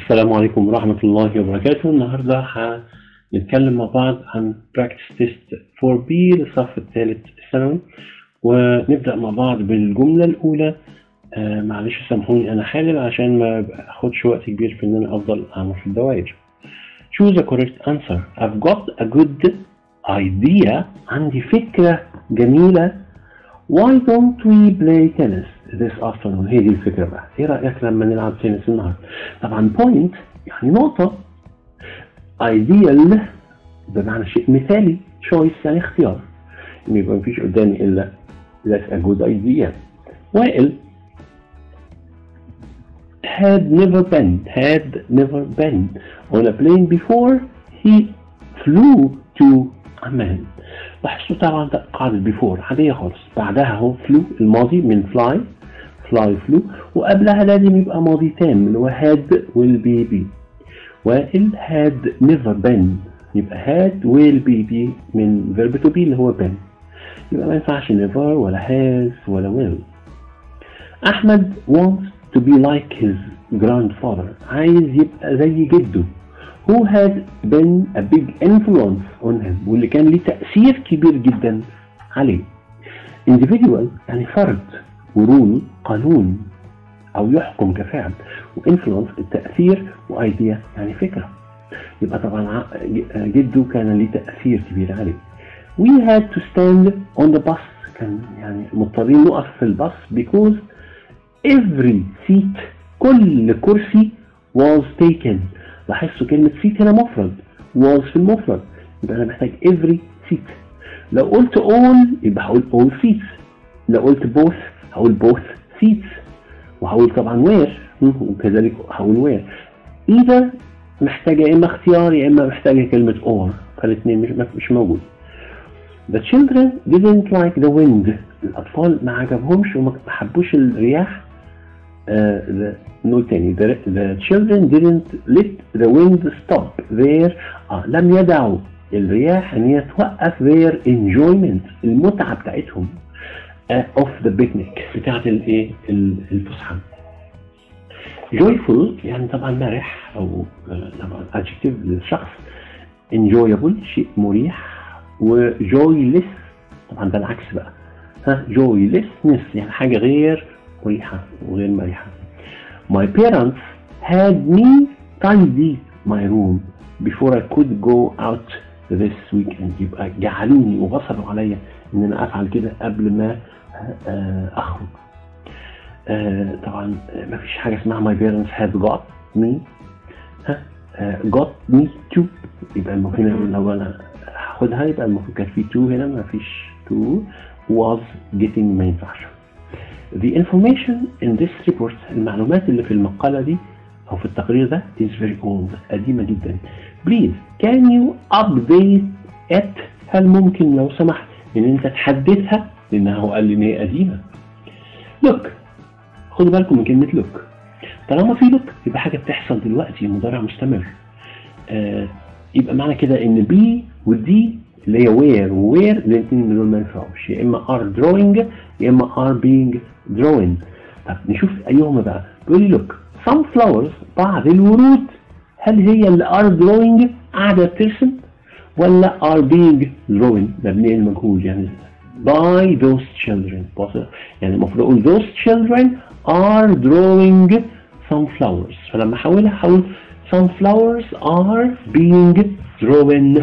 السلام عليكم ورحمة الله وبركاته النهاردة هنتكلم مع بعض عن براكتس تيست 4 بي للصف الثالث الثانوي ونبدأ مع بعض بالجملة الأولى آه معلش سامحوني أنا حالل عشان ما أخدش وقت كبير في إن أنا أفضل أعمل في الدوائر Choose a correct answer I've got a good idea عندي فكرة جميلة Why don't we play tennis this afternoon هي دي الفكرة بقى ايه رأيك لما نلعب تنس النهاردة طبعا point يعني نقطة ideal بمعنى شيء مثالي choice يعني اختيار يعني يبقى مفيش قدامي الا that's a good idea وائل had never been had never been on a plane before he flew to عمان لاحظتوا طبعا ده قاعدة بيفور عادية خالص بعدها هو فلو الماضي من فلاي فلاي فلو وقبلها لازم يبقى ماضي تام اللي هو هاد ويل بي بي وائل هاد نيفر بين يبقى هاد ويل بي بي من فيرب تو بي اللي هو بين يبقى ما ينفعش نيفر ولا هاز ولا ويل احمد wants to be like his grandfather عايز يبقى زي جده who had been a big influence on him واللي كان ليه تأثير كبير جدا عليه individual يعني فرد ورول قانون أو يحكم كفعل وانفلونس التأثير وايديا يعني فكرة يبقى طبعا جده كان ليه تأثير كبير عليه we had to stand on the bus كان يعني مضطرين نقف في الباص because every seat كل كرسي was taken لاحظتوا كلمة seat هنا مفرد was في المفرد يبقى أنا محتاج every seat لو قلت all يبقى هقول all seats لو قلت both هقول both seats وهقول طبعا where وكذلك هقول where either محتاجة يا إما اختيار يا إما محتاجة كلمة or فالاثنين مش مش موجود The children didn't like the wind الأطفال ما عجبهمش وما حبوش الرياح uh, نقول تاني the, the children didn't let the wind stop their آه لم يدعوا الرياح ان هي توقف their enjoyment المتعة بتاعتهم uh, of the picnic بتاعت الايه الفسحة joyful يعني طبعا مرح او طبعا adjective للشخص enjoyable شيء مريح و joyless طبعا ده العكس بقى ها joylessness يعني حاجة غير مريحة وغير مريحة My parents had me tidy my room before I could go out this weekend يبقى جعلوني وغصبوا عليا ان انا افعل كده قبل ما اخرج طبعا ما فيش حاجه اسمها my parents had got me ها got me to يبقى المفروض لو انا هاخدها يبقى المفروض كان في to هنا ما فيش to was getting ما ينفعش The information in this report المعلومات اللي في المقالة دي أو في التقرير ده is very old قديمة جدا. Please can you update it هل ممكن لو سمحت إن أنت تحدثها لأنها هو قال لي إن هي قديمة. Look خدوا بالكم من كلمة look. طالما في look يبقى حاجة بتحصل دلوقتي مضارع مستمر. آه يبقى معنى كده إن B والدي اللي هي where وwhere الاثنين دول ما ينفعوش يا اما are drawing يا اما are being drawn طب نشوف ايهما بقى بيقول لي look some flowers بعض الورود هل هي اللي are drawing قاعده بترسم ولا are being drawn مبنيه المجهول يعني by those children يعني المفروض اقول those children are drawing some flowers فلما احولها هقول some flowers are being drawn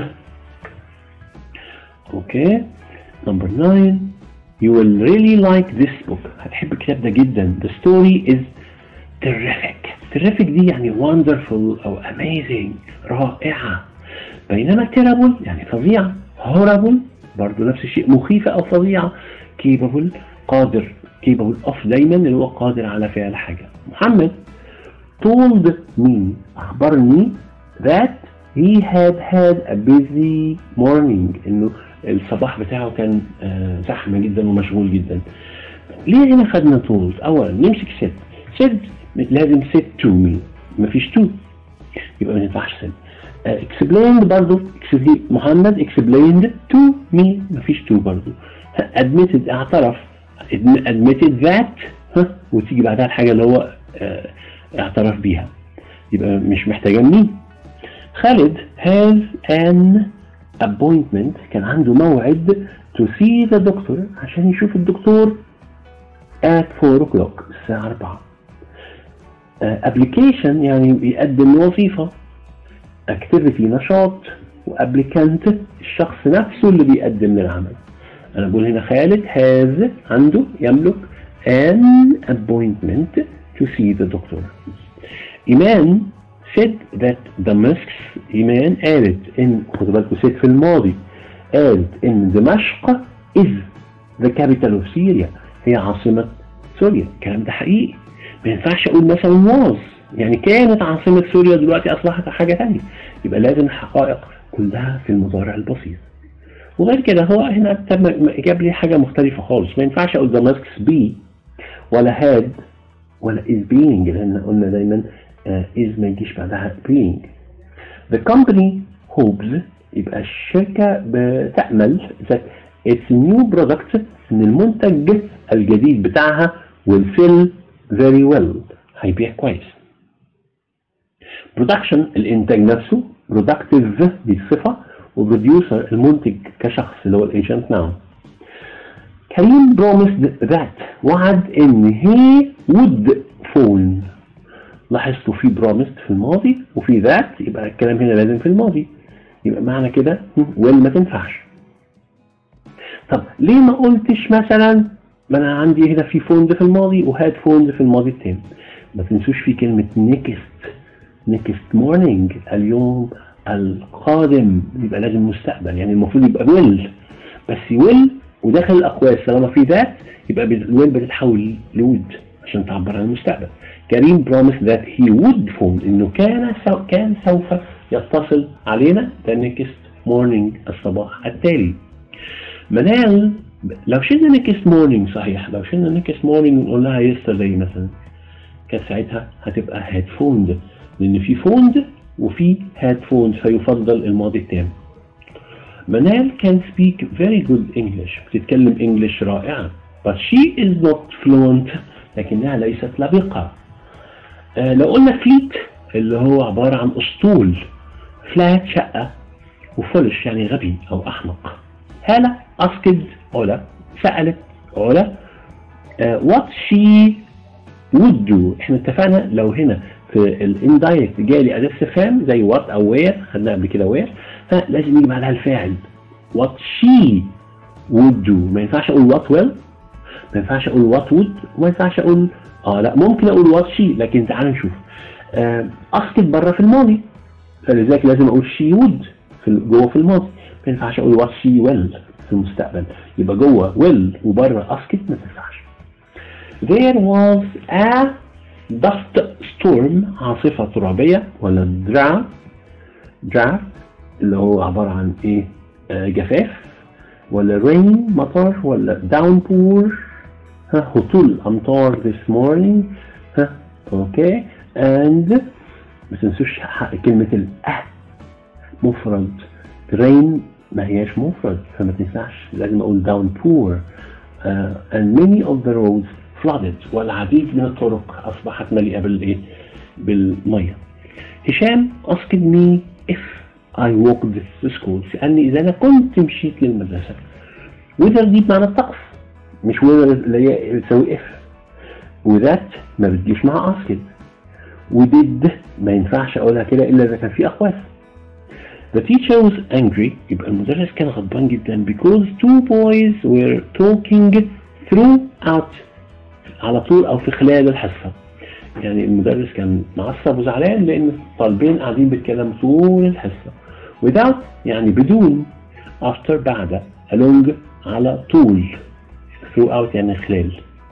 اوكي نمبر 9 you will really like this book هتحب الكتاب ده جدا the story is terrific terrific دي يعني wonderful او amazing رائعة بينما terrible يعني فظيعة horrible برضو نفس الشيء مخيفة او فظيعة capable قادر capable of دايما اللي هو قادر على فعل حاجة محمد told me اخبرني that he had had a busy morning انه الصباح بتاعه كان زحمه جدا ومشغول جدا ليه هنا خدنا تولز اولا نمسك ست ست لازم ست تو مي مفيش تو يبقى ما ينفعش ست explained برضه محمد explained to me مفيش تو برضه admitted اعترف admitted that ها وتيجي بعدها الحاجه اللي هو اعترف بيها يبقى مش محتاجة مين خالد has an appointment كان عنده موعد to see the doctor عشان يشوف الدكتور at 4 o'clock الساعة 4 uh, application يعني بيقدم وظيفة activity نشاط وابليكانت الشخص نفسه اللي بيقدم للعمل انا بقول هنا خالد has عنده يملك an appointment to see the doctor إيمان said that Damascus إيمان قالت إن خدوا بالكم said في الماضي قالت إن دمشق is the capital of Syria هي عاصمة سوريا الكلام ده حقيقي ما ينفعش أقول مثلا was يعني كانت عاصمة سوريا دلوقتي أصبحت حاجة ثانية يبقى لازم الحقائق كلها في المضارع البسيط وغير كده هو هنا تم جاب لي حاجة مختلفة خالص ما ينفعش أقول دمشق بي ولا had ولا is being لأن قلنا دايما uh, is ما يجيش بعدها being the company hopes يبقى الشركة بتأمل that its new product إن المنتج الجديد بتاعها will sell very well هيبيع كويس production الإنتاج نفسه productive دي الصفة وبروديوسر المنتج كشخص اللي هو الايجنت ناو كريم promised that وعد ان he would phone لاحظتوا في promised في الماضي وفي that يبقى الكلام هنا لازم في الماضي يبقى معنى كده will ما تنفعش طب ليه ما قلتش مثلا ما انا عندي هنا في فوند في الماضي وهاد فوند في الماضي التام ما تنسوش في كلمة next next morning اليوم القادم يبقى لازم مستقبل يعني المفروض يبقى will بس will وداخل الاقواس طالما في ذات يبقى الويل بتتحول لود عشان تعبر عن المستقبل كريم promised that he would phone انه كان سو كان سوف يتصل علينا the next morning الصباح التالي منال لو شلنا next morning صحيح لو شلنا next morning ونقول لها yesterday مثلا كانت ساعتها هتبقى had phoned لان في phoned وفي had phoned فيفضل الماضي التام منال can speak very good English بتتكلم English رائعة but she is not fluent لكنها ليست لبقة آه لو قلنا فليت اللي هو عبارة عن أسطول فلات شقة وفولش يعني غبي أو أحمق هالة أسكد علا سألت علا آه what she would do احنا اتفقنا لو هنا في الاندايركت جالي اداه استفهام زي وات او وير خدناها قبل كده وير فلازم يجي بعدها الفاعل وات شي would do ما ينفعش اقول وات ويل ما ينفعش اقول وات وود وما ينفعش اقول اه لا ممكن اقول وات شي لكن تعال نشوف آه اسكت بره في الماضي فلذلك لازم اقول شي وود في جوه في الماضي ما ينفعش اقول وات شي ويل في المستقبل يبقى جوه ويل وبره اسكت ما تنفعش there was a dust storm عاصفة ترابية ولا درا درا اللي هو عبارة عن ايه آه جفاف ولا rain مطر ولا downpour ها هطول امطار this morning ها اوكي and ما تنسوش كلمة الأه مفرد rain ما هياش مفرد فما تنفعش لازم اقول downpour uh, and many of the roads flooded والعديد من الطرق اصبحت مليئة بالايه بالمية هشام asked me if I walked to school سألني إذا أنا كنت مشيت للمدرسة وذر دي بمعنى الطقس مش وذر اللي هي بتساوي اف وذات ما بتجيش مع اسكت وديد ما ينفعش اقولها كده الا اذا كان في اقواس The teacher was angry يبقى المدرس كان غضبان جدا because two boys were talking throughout على طول او في خلال الحصه يعني المدرس كان معصب وزعلان لان الطالبين قاعدين بيتكلموا طول الحصه without يعني بدون after بعد along على طول throughout يعني خلال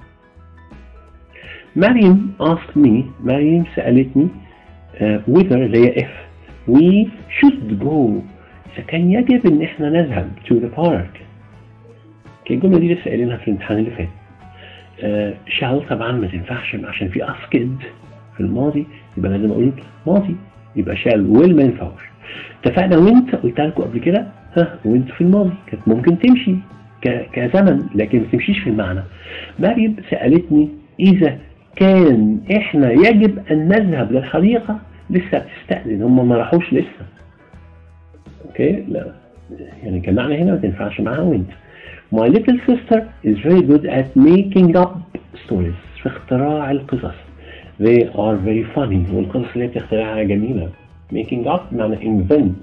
مريم asked me مريم سألتني uh, whether اللي هي if we should go إذا كان يجب إن إحنا نذهب to the park كان الجملة دي لسه قايلينها في الامتحان اللي فات uh, shall طبعا ما تنفعش عشان في أسكد في الماضي يبقى لازم أقول ماضي يبقى shall will ما ينفعش اتفقنا وانت قلت لكم قبل كده ها وانت في الماضي كانت ممكن تمشي كزمن لكن ما تمشيش في المعنى مريم سألتني إذا كان إحنا يجب أن نذهب للحديقة لسه بتستأذن هم ما راحوش لسه اوكي لا يعني جمعنا هنا ما تنفعش معاها وانت My little sister is very good at making up stories في اختراع القصص They are very funny والقصص اللي هي بتخترعها جميلة making up معنى invent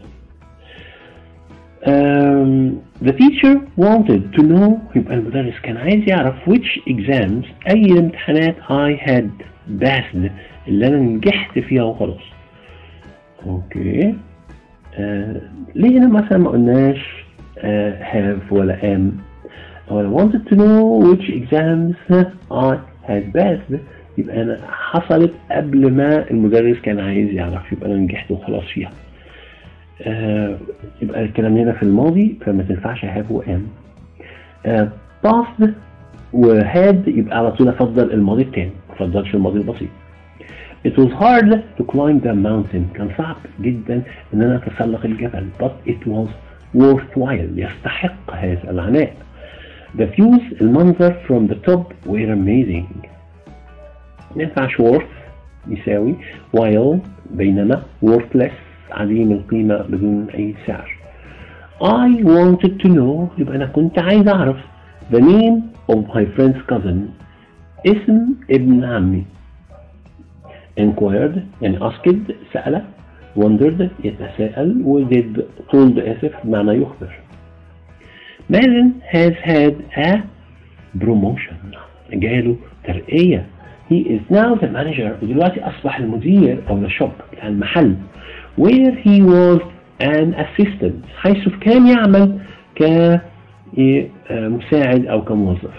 um, the teacher wanted to know يبقى المدرس كان عايز يعرف which exams أي الامتحانات I had passed اللي أنا نجحت فيها وخلاص اوكي آه ليه هنا مثلا ما قلناش آه have ولا am I wanted to know which exams I had passed يبقى أنا حصلت قبل ما المدرس كان عايز يعرف يبقى أنا نجحت وخلاص فيها آه يبقى الكلام هنا في الماضي فما تنفعش have و am آه past وهاد يبقى على طول أفضل الماضي التاني ما أفضلش الماضي البسيط It was hard to climb the mountain كان صعب جدا ان انا اتسلق الجبل but it was worthwhile يستحق هذا العناء The views المنظر from the top were amazing ما ينفعش worth يساوي while بينما worthless عديم القيمة بدون أي سعر I wanted to know يبقى أنا كنت عايز أعرف the name of my friend's cousin اسم ابن عمي inquired يعني asked سأل wondered يتساءل و did told آسف معنى يخبر مازن has had a promotion جاله ترقية he is now the manager ودلوقتي أصبح المدير أو the shop بتاع المحل where he was an assistant حيث كان يعمل كمساعد أو كموظف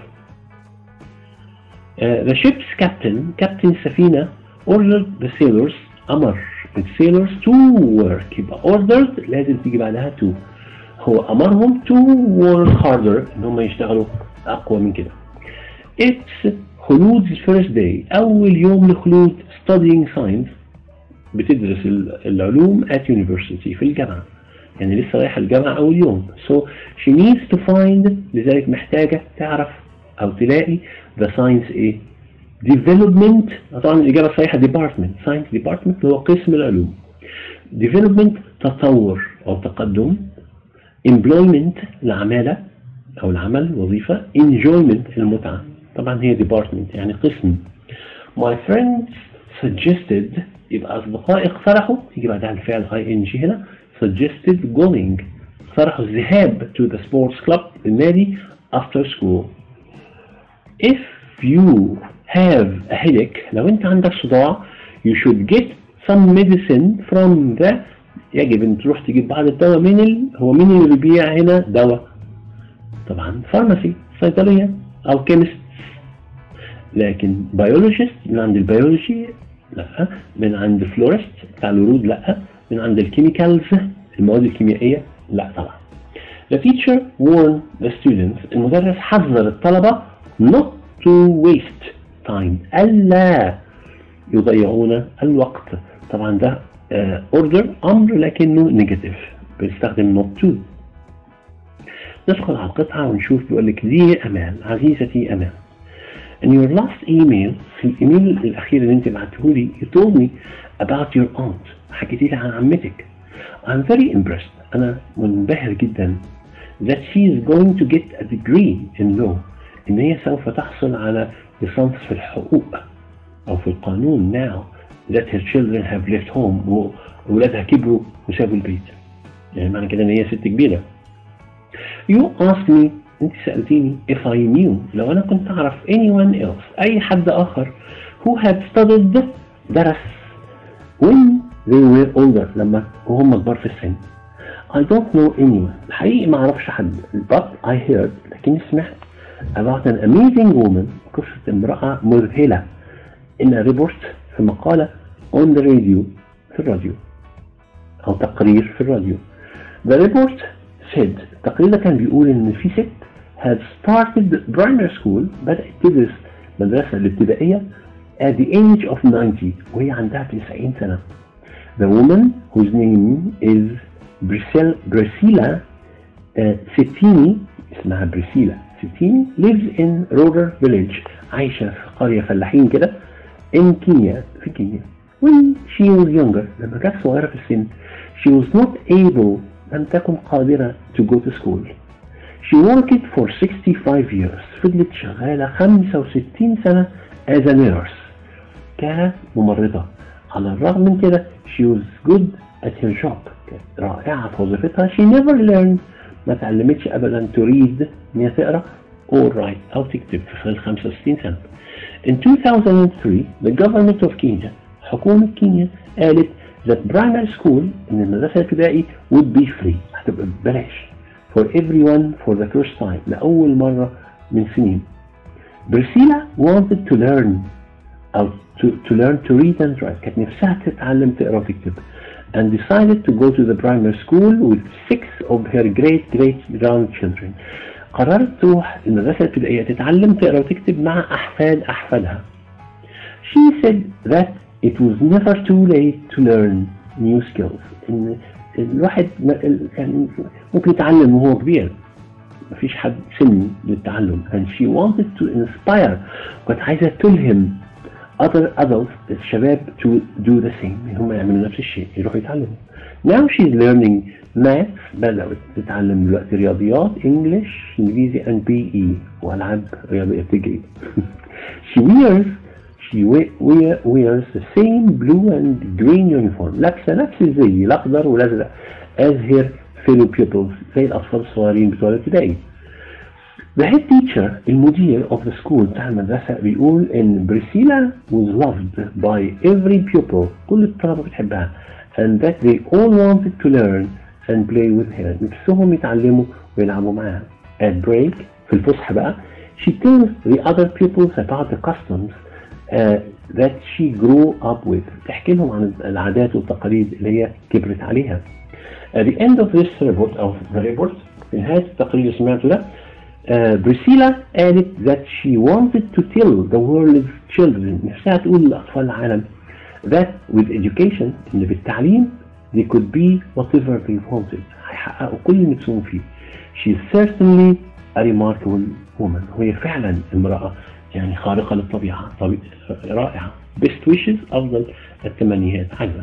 uh, the ship's captain captain السفينة ordered the sailors أمر السيلورز to work يبقى ordered لازم تيجي بعدها to هو أمرهم to work harder إن هم يشتغلوا أقوى من كده It's خلود's first day أول يوم لخلود studying science بتدرس العلوم at university في الجامعة يعني لسه رايحة الجامعة أول يوم so she needs to find لذلك محتاجة تعرف أو تلاقي the science إيه development طبعا الإجابة الصحيحة department science department هو قسم العلوم development تطور أو تقدم employment العمالة أو العمل وظيفة enjoyment المتعة طبعا هي department يعني قسم my friends suggested يبقى أصدقائي اقترحوا يجي بعدها الفعل ing هنا suggested going اقترحوا الذهاب to the sports club النادي after school if you have a headache لو انت عندك صداع you should get some medicine from the يجب ان تروح تجيب بعض الدواء من ال... هو مين اللي بيبيع هنا دواء طبعا فارماسي صيدلية او كيمست لكن بيولوجيست من عند البيولوجي لا من عند فلورست بتاع الورود لا من عند الكيميكالز المواد الكيميائية لا طبعا The teacher warned the students المدرس حذر الطلبة not to waste time ألا يضيعون الوقت طبعا ده اوردر امر لكنه نيجاتيف بنستخدم not to ندخل على القطعة ونشوف بيقول لك دي أمان عزيزتي أمان In your last email في الإيميل الأخير اللي أنت بعته لي you told me about your aunt حكيتي لي عن عمتك I'm very impressed أنا منبهر جدا that she is going to get a degree in law إن هي سوف تحصل على ليسانس في الحقوق أو في القانون now that her children have left home وأولادها كبروا وسابوا البيت يعني معنى كده إن هي ست كبيرة You asked me أنت سألتيني if I knew لو أنا كنت أعرف anyone else أي حد آخر who had studied درس when they were older لما وهم كبار في السن I don't know anyone الحقيقي ما أعرفش حد but I heard لكني سمعت about an amazing woman قصة امرأة مذهلة in a report في مقالة on the radio في الراديو أو تقرير في الراديو The report said التقرير ده كان بيقول إن في ست had started primary school بدأت تدرس مدرسة الابتدائية at the age of 90 وهي عندها 90 سنة The woman whose name is Priscilla, Priscilla uh, Settini اسمها بريسيلا ستيني lives in rural village عايشة في قرية فلاحين كده in كينيا في كينيا when she was younger لما كانت صغيرة في السن she was not able لم تكن قادرة to go to school she worked for 65 years فضلت شغالة 65 سنة as a nurse كممرضة على الرغم من كده she was good at her job كانت رائعة في وظيفتها she never learned ما تعلمتش أبدا to read إن هي تقرأ or write أو تكتب في خلال 65 سنة In 2003 the government of Kenya حكومة كينيا قالت that primary school إن المدرسة الابتدائي would be free هتبقى ببلاش for everyone for the first time لأول مرة من سنين برسيلا wanted to learn أو to, to learn to read and write كانت نفسها تتعلم تقرا وتكتب and decided to go to the primary school with six of her great great grandchildren قررت تروح المدرسة الابتدائية تتعلم تقرا وتكتب مع أحفاد أحفادها she said that it was never too late to learn new skills إن الواحد يعني ممكن يتعلم وهو كبير مفيش حد سن للتعلم and she wanted to inspire كانت عايزة تلهم other adults الشباب to do the same هم يعملوا نفس الشيء يروحوا يتعلموا now she's learning math بدأت تتعلم دلوقتي رياضيات English إنجليزي and PE وألعاب رياضية بتجري she wears she wear, wears the same blue and green uniform لابسة نفس الزي الأخضر والأزرق as her fellow pupils زي الأطفال الصغيرين بتوع الابتدائي The head teacher المدير of the school بتاع المدرسة بيقول إن بريسيلا was loved by every pupil كل الطلبة بتحبها and that they all wanted to learn and play with her نفسهم يتعلموا ويلعبوا معاها at break في الفسحة بقى she tells the other pupils about the customs uh, that she grew up with تحكي لهم عن العادات والتقاليد اللي هي كبرت عليها at the end of this report أو the report في نهاية التقرير اللي سمعته ده uh, بريسيلا قالت that she wanted to tell the world's children نفسها تقول لأطفال العالم that with education إن بالتعليم they could be whatever they wanted هيحققوا كل اللي نفسهم فيه she's certainly a remarkable woman وهي فعلا امرأة يعني خارقة للطبيعة طبيعة رائعة best wishes أفضل التمنيات عزة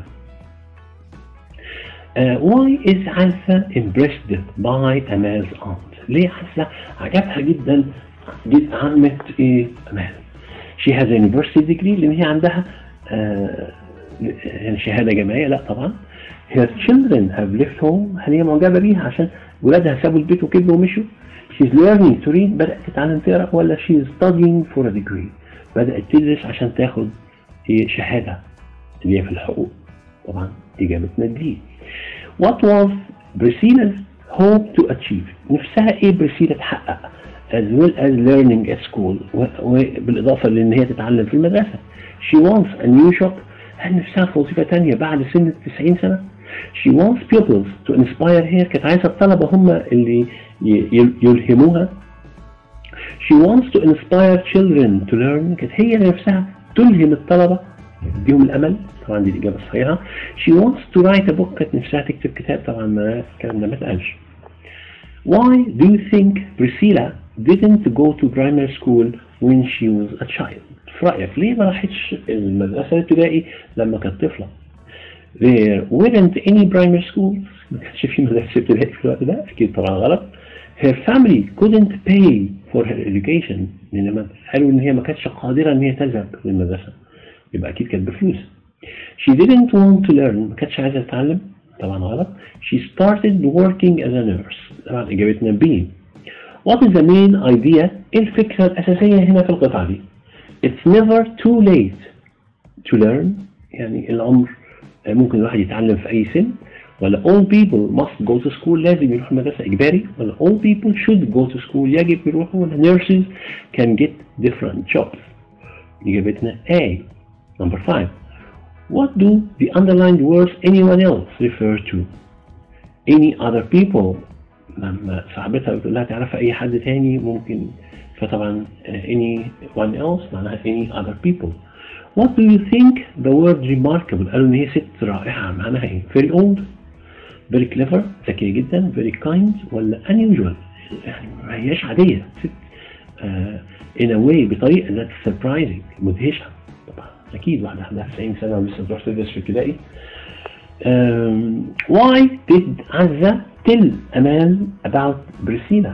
uh, why is عزة impressed by Amal's aunt ليه عزة عجبها جدا جدا عمة ايه أمال she has a university degree لأن هي عندها uh, يعني شهادة جامعية لا طبعا her children have left home هل هي معجبة بيها عشان ولادها سابوا البيت وكبروا ومشوا she's learning to read بدأت تتعلم تقرأ ولا she's studying for a degree بدأت تدرس عشان تاخد ايه شهادة اللي هي في الحقوق طبعا إجابتنا دي what was Priscilla's hope to achieve نفسها ايه برسيلا تحقق as well as learning at school وبالإضافة لأن هي تتعلم في المدرسة she wants a new job هل نفسها في وظيفة تانية بعد سن 90 سنة she wants pupils to inspire her كانت عايزة الطلبة هم اللي يلهموها she wants to inspire children to learn كانت هي نفسها تلهم الطلبة تديهم الأمل طبعا دي الإجابة الصحيحة she wants to write a book كانت نفسها تكتب كتاب طبعا ما الكلام ده ما اتقالش why do you think Priscilla didn't go to primary school when she was a child في رأيك ليه ما راحتش المدرسة الابتدائي لما كانت طفلة there weren't any primary schools ما كانش في مدرسة ابتدائي في الوقت ده أكيد طبعا غلط her family couldn't pay for her education لأن قالوا إن هي ما كانتش قادرة إن هي تذهب للمدرسة يبقى أكيد كانت بفلوس she didn't want to learn ما كانتش عايزة تتعلم طبعا غلط she started working as a nurse طبعا إجابتنا B what is the main idea إيه الفكرة الأساسية هنا في القطعة دي it's never too late to learn يعني العمر ممكن الواحد يتعلم في أي سن ولا all people must go to school لازم يروحوا المدرسة إجباري ولا all people should go to school يجب يروحوا ولا nurses can get different jobs إجابتنا A number five what do the underlined words anyone else refer to any other people لما صاحبتها بتقول لها تعرف أي حد تاني ممكن فطبعا anyone else معناها any other people What do you think the word remarkable قالوا إن هي ست رائعة معناها إيه؟ Very old very clever ذكية جدا very kind ولا unusual يعني ما هياش عادية ست uh, in a way بطريقة that's surprising مدهشة طبعا اكيد واحده عندها 90 سنه ولسه بتروح تدرس في ابتدائي um, why did عزة tell أمال about بريسيلا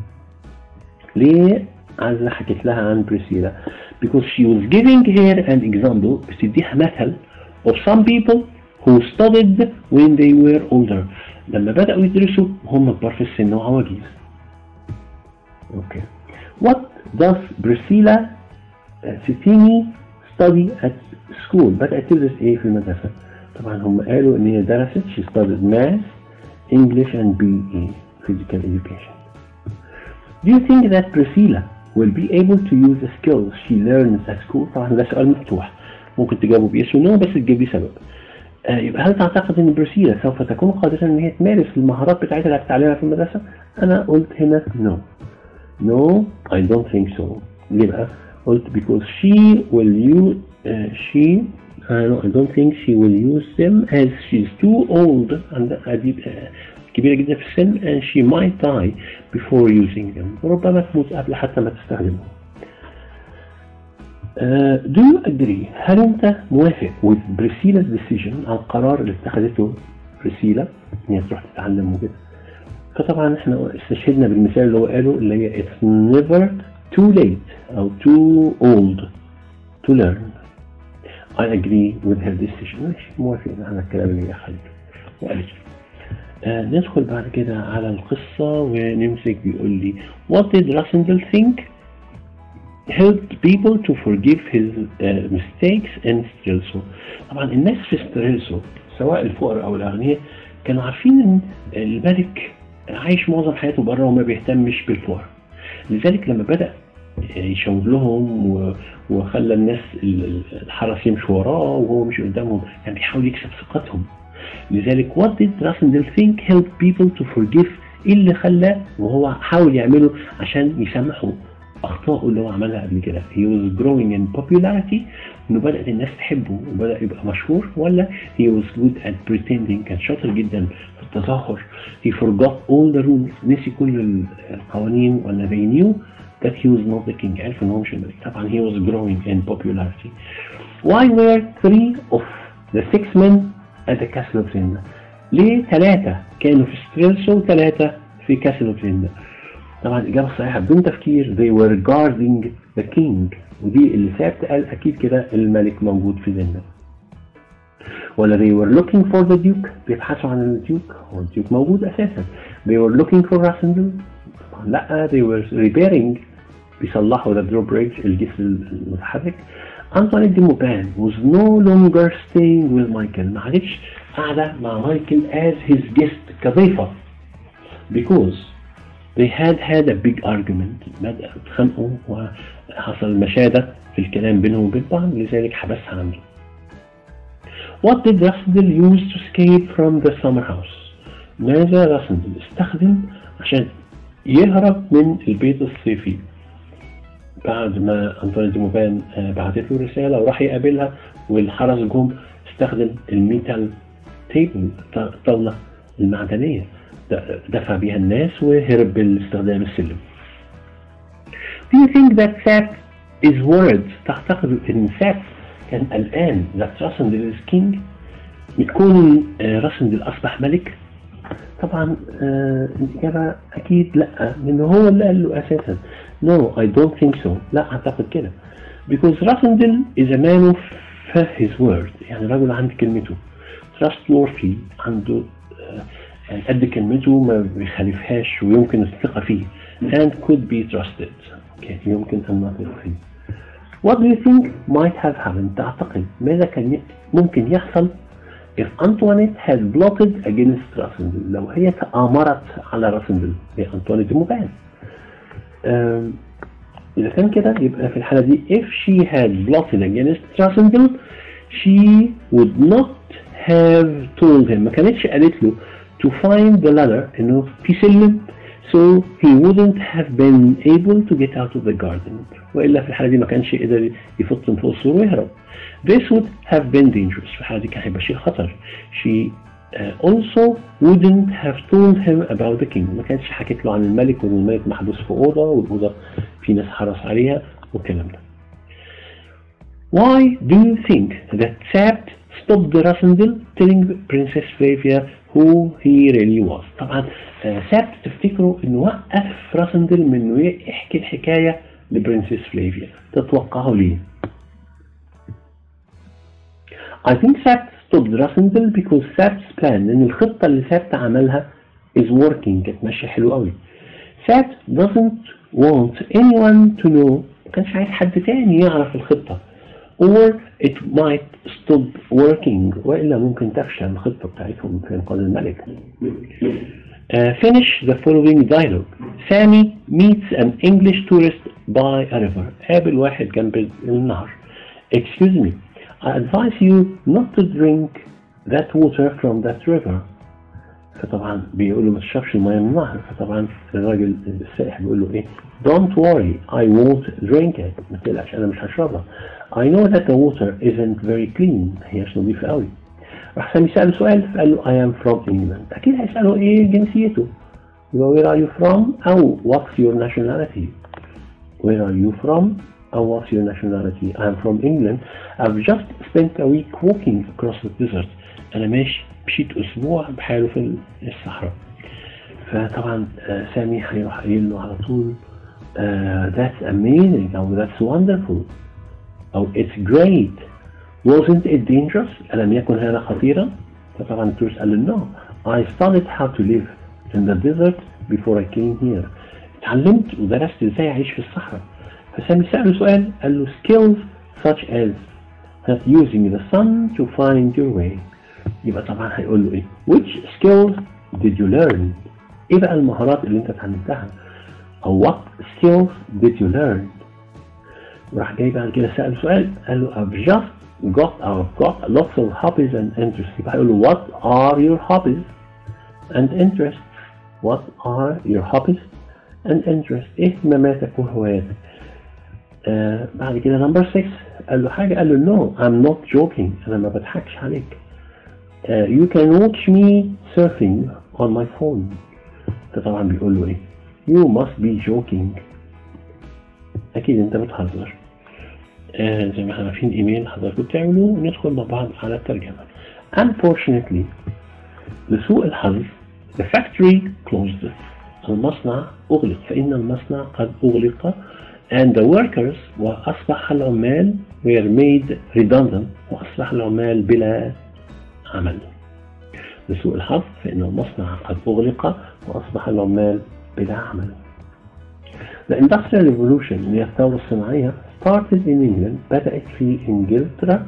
ليه عزة حكت لها عن بريسيلا because she was giving her an example بتديها مثل of some people who studied when they were older لما بدأوا يدرسوا هم كبار في السن وعواجيز اوكي what does Priscilla Citini study at school بدأت تدرس ايه في المدرسة طبعا هم قالوا ان هي درست she studied math English and BE physical education do you think that Priscilla will be able to use the skills she learns at school طبعا ده سؤال مفتوح ممكن تجاوبه بيس ونو بس تجيب لي سبب آه يبقى هل تعتقد ان برسيلا سوف تكون قادرة ان هي تمارس المهارات بتاعتها اللي هتتعلمها في المدرسة؟ انا قلت هنا no. No, I don't think so. ليه بقى؟ قلت because she will use uh, she uh, no, I don't think she will use them as she's too old and أديب uh, كبيرة جدا في السن and she might die before using them. ربما تموت قبل حتى ما تستخدمهم. Uh, do you agree هل انت موافق with بريسيلا's decision على القرار اللي اتخذته بريسيلا ان هي تروح تتعلم وكده فطبعا احنا استشهدنا بالمثال اللي هو قاله اللي هي it's never too late او too old to learn I agree with her decision ماشي موافق على الكلام اللي هي خليته وقالته آه ندخل بعد كده على القصة ونمسك بيقول لي what did Rassendel think helped people to forgive his uh, mistakes in Strelso طبعا الناس في ستريلسو سواء الفقراء او الاغنياء كانوا عارفين ان الملك عايش معظم حياته بره وما بيهتمش بالفقراء لذلك لما بدا يشاور لهم و... وخلى الناس الحرس يمشوا وراه وهو مش قدامهم يعني بيحاول يكسب ثقتهم لذلك what did Rassendel think helped people to forgive ايه اللي خلاه وهو حاول يعمله عشان يسامحوا اخطائه اللي هو عملها قبل كده he was growing in popularity انه بدات الناس تحبه وبدا يبقى مشهور ولا he was good at pretending كان شاطر جدا في التظاهر he forgot all the rules نسي كل القوانين ولا they knew that he was not the king عرف ان هو مش الملك طبعا he was growing in popularity why were three of the six men at the castle of Linda ليه ثلاثة كانوا في ستريلسو وثلاثة في كاسل اوف ليندا طبعا الإجابة الصحيحة بدون تفكير they were guarding the king ودي اللي ثابت قال أكيد كده الملك موجود في ليندا ولا they were looking for the duke بيبحثوا عن الديوك هو الديوك موجود أساسا they were looking for Rassendel طبعا لا they were repairing بيصلحوا the drawbridge الجسر المتحرك أنطوني دي موبان was no longer staying with Michael ما عادتش قاعدة مع مايكل as his guest كضيفة because they had had a big argument بدأوا اتخانقوا وحصل مشادة في الكلام بينهم وبين بعض لذلك حبسها عنده What did Rassendel use to escape from the summer house? ماذا راسندل استخدم عشان يهرب من البيت الصيفي بعد ما أنطوني دي موبان بعتت له رسالة وراح يقابلها والحرس جم استخدم الميتال تيبل الطاولة المعدنية دفع بيها الناس وهرب باستخدام السلم. Do you think that Seth is worried تعتقد ان سات كان قلقان that راسندل is king بتكون راسندل اصبح ملك؟ طبعا آه الإجابة أكيد لأ لأنه هو اللي قال له أساسا No I don't think so لا أعتقد كده because راسندل is a man of his word يعني رجل عند كلمته trustworthy عنده آه يعني قد كلمته ما بيخالفهاش ويمكن الثقة فيه and could be trusted okay. يمكن أن نثق فيه What do you think might have happened تعتقد ماذا كان ممكن يحصل if Antoinette had plotted against راسندل لو هي تآمرت على راسندل هي أنطوانيت دي موبان إذا كان كده يبقى في الحالة دي if she had plotted against راسندل she would not have told him ما كانتش قالت له to find the ladder انه في سلم so he wouldn't have been able to get out of the garden والا في الحاله دي ما كانش قدر يفط من فوق السور ويهرب this would have been dangerous في الحاله دي كان هيبقى شيء خطر she uh, also wouldn't have told him about the king ما كانتش حكت له عن الملك وان الملك محبوس في اوضه والاوضه في ناس حرس عليها والكلام ده Why do you think that Sabt stopped Rasendil telling Princess Flavia who he really was طبعا سابت تفتكروا انه وقف راسندل من انه يحكي الحكايه لبرنسس فلافيا تتوقعوا ليه I think Sabt stopped Rasendil because Sabt's plan ان الخطه اللي سابت عملها is working كانت ماشيه حلو قوي Sabt doesn't want anyone to know ما كانش عايز حد تاني يعرف الخطه or it might stop working وإلا ممكن تفشل الخطة بتاعتهم في إنقاذ الملك. Uh, finish the following dialogue. Sammy meets an English tourist by a river. قابل واحد جنب النهر. Excuse me, I advise you not to drink that water from that river. فطبعا بيقول له ما تشربش الميه من النهر فطبعا الراجل السائح بيقول له ايه don't worry I won't drink it ما تقلقش انا مش هشربها I know that the water isn't very clean هيش نظيفة قوي راح سامي سأله سؤال فقال له I am from England أكيد هيسأله إيه جنسيته يبقى where are you from أو what's your nationality where are you from أو what's your nationality I am from England I've just spent a week walking across the desert أنا ماشي مشيت أسبوع بحاله في الصحراء فطبعا سامي هيروح قايل له على طول uh, that's amazing أو that's wonderful أو it's great wasn't it dangerous ألم يكن هذا خطيرا فطبعا التورس قال له no I studied how to live in the desert before I came here اتعلمت ودرست ازاي اعيش في الصحراء فسامي سأله سؤال قال له skills such as that using the sun to find your way يبقى طبعا هيقول له ايه which skills did you learn ايه بقى المهارات اللي انت اتعلمتها او what skills did you learn راح جاي بعد كده سأل سؤال قال له I've just got I've got lots of hobbies and interests يبقى هيقول له what are your hobbies and interests what are your hobbies and interests ايه اهتماماتك وهواياتك آه بعد كده نمبر 6 قال له حاجة قال له no I'm not joking أنا ما بضحكش عليك uh, you can watch me surfing on my phone ده طبعا بيقول له ايه you must be joking اكيد انت بتهزر آه زي ما احنا عارفين ايميل حضراتكم بتعملوه وندخل مع بعض على الترجمة unfortunately لسوء الحظ the factory closed المصنع أغلق فإن المصنع قد أغلق and the workers وأصبح العمال were made redundant وأصبح العمال بلا عمل لسوء الحظ فإن المصنع قد أغلق وأصبح العمال بلا عمل The Industrial Revolution اللي هي الثورة الصناعية started in England بدأت في إنجلترا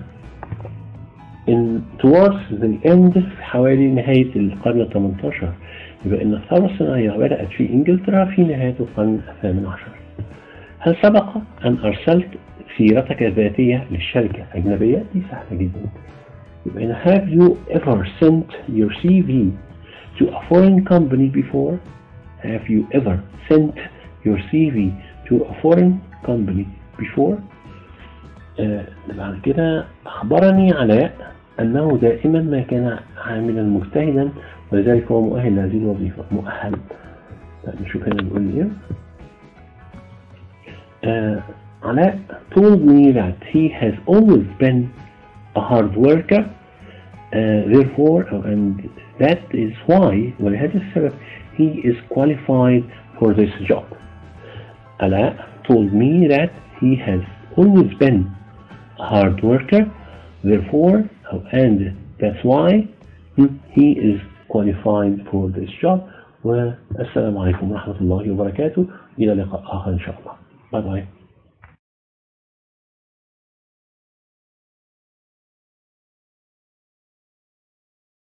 in towards the end في حوالي نهاية القرن ال 18 يبقى إن الثورة الصناعية بدأت في إنجلترا في نهاية القرن الثامن عشر هل سبق أن أرسلت سيرتك الذاتية للشركة أجنبية؟ دي سهلة جدا يبقى هنا have you ever sent your CV to a foreign company before? Have you ever sent your CV to a foreign company before? آه بعد كده أخبرني علاء أنه دائما ما كان عاملا مجتهدا ولذلك هو مؤهل لهذه الوظيفة مؤهل طيب نشوف هنا بيقول إيه آه علاء told me that he has always been a hard worker uh, therefore and that is why ولهذا السبب he is qualified for this job علاء told me that he has always been a hard worker therefore and that's why he is qualified for this job والسلام عليكم ورحمة الله وبركاته إلى لقاء آخر إن شاء الله باي باي